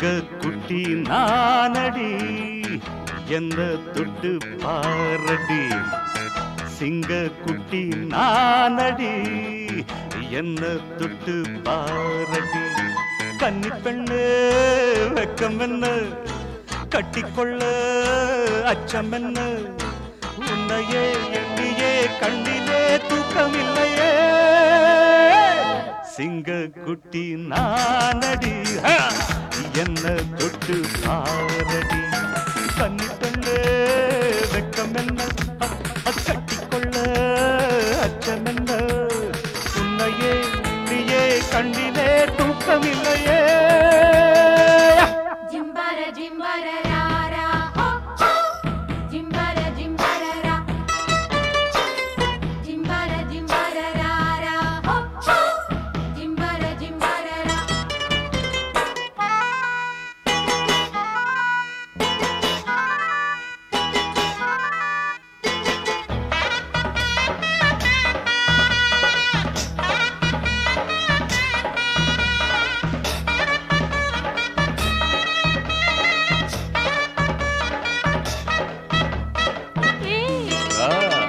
சிங்க குட்டி நானடி என்ன தொட்டு பாரடி சிங்க குட்டி நானடி என்ன தொட்டு பாரடி கன்னி பெண்ணு வெக்கம் என்ன கட்டிக்கொள்ள அச்சம் என்ன உன்னையே எண்ணியே கண்ணிலே தூக்கமில்லையே சிங்க குட்டி நானடி ஹா! என்ன தொட்டு பாரடி கன்னி பெண்ணு வெக்கம் என்ன அ, அ, கட்டிக்கொள்ள அச்சம் என்ன உன்னையே எண்ணியே கண்ணிலே தூக்கமில்லையே జింబర జింబర రారా హో హో జింబర జింబర రా జింబర జింబర రారా హో హో జింబర జింబర రా ஆ.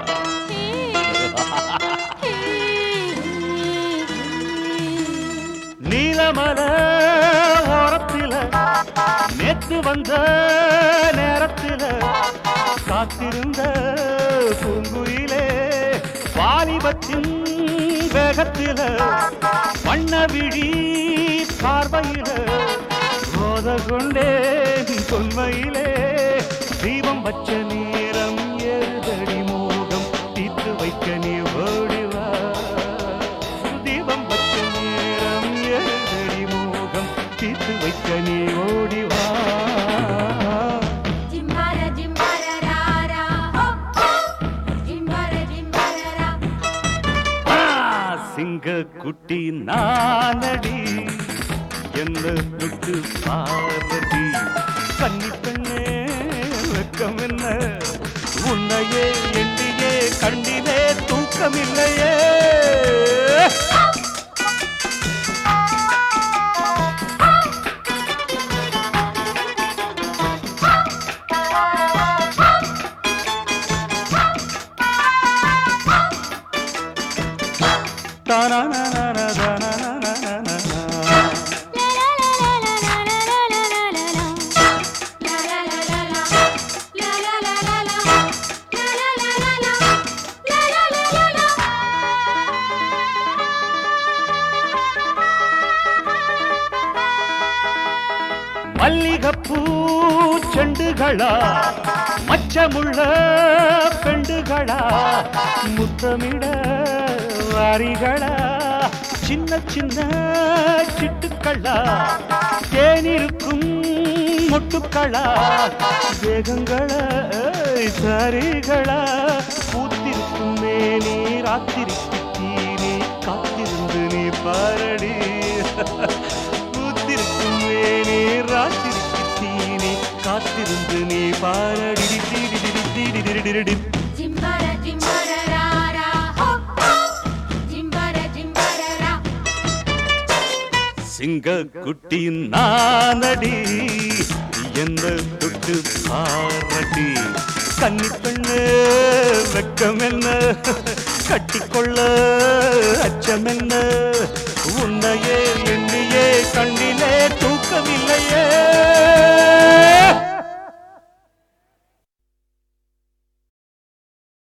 நீலமல ஓரத்தில நேத்து வந்த நேரத்தில காத்திருந்த பூங்குயிலே வாலிபத்தின் வேகத்தில வண்ண விழி பார்வையில போத கொண்டே தொன்மையிலே தீபம் வச்ச நேரம் ஏறுதடி மோகம் தீர்த்து வைக்க நீ ஓடிவா தீபம் வச்ச நேரம் ஏறுதடி மோகம் தீர்த்து வைக்க நீ ஓடிவா జింబర జింబర రారా హో హో జింబర జింబర రా ஆ, சிங்க குட்டி நானடி என்ன விட்டு பாரதி கன்னி பெண்ணே வெக்கம் என்ன உன்னையே எண்ணியே கண்ணிலே தூக்கமில்லையே தானானானானானானானா. மல்லிகப்பூ செண்டுகளா மச்சமுள்ள பெண்டுகளா முத்தமிட வாரிகளா சின்ன சின்ன சிட்டுக்களா தேனிருக்கும் மொட்டுக்களா வேகங்களா சாரிகளா பூத்திருக்கும் மேனி ராத்திரிக்கு தீனி காத்திருந்து நீ பாரடி பூத்திருக்கும் மேனி ராத்திரிக்கு தீனி காத்திருந்து நீ பாரடி జింబర జింబర రారా హో హో జింబర జింబర రా சிங்க குட்டி நானடி என்ன தொட்டு பாரடி கன்னி பெண்ணு வெக்கம் என்ன கட்டிக்கொள்ள அச்சம் என்ன உன்னையே எண்ணியே கண்ணிலே தூக்கமில்லையே